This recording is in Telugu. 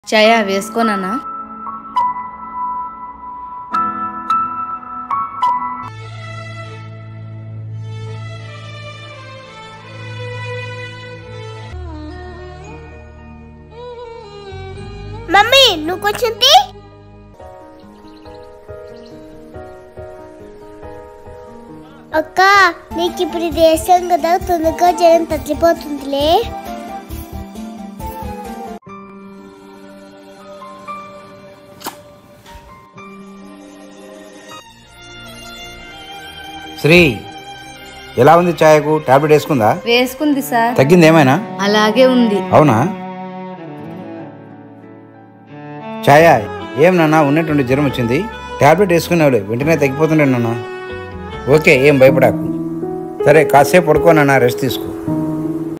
ఛాయా వేసుకోనన్నా మమ్మీ నువ్వు కొంచెం తీ అక్క నీకు ఇప్పుడు ఇది వేసాం కదా తొందరగా జ్వరం తగ్గిపోతుందిలే శ్రీ ఎలా ఉంది ఛాయకు టాబ్లెట్ వేసుకుందా వేసుకుంది సార్ తగ్గింది ఏమైనా అలాగే ఉంది అవునా ఛాయ ఏం నాన్న ఉన్నటువంటి జ్వరం వచ్చింది టాబ్లెట్ వేసుకున్నావులే వెంటనే తగ్గిపోతుండే నాన్న ఓకే ఏం భయపడాకు సరే కాసేపు పడుకో నాన్న రెస్ట్ తీసుకో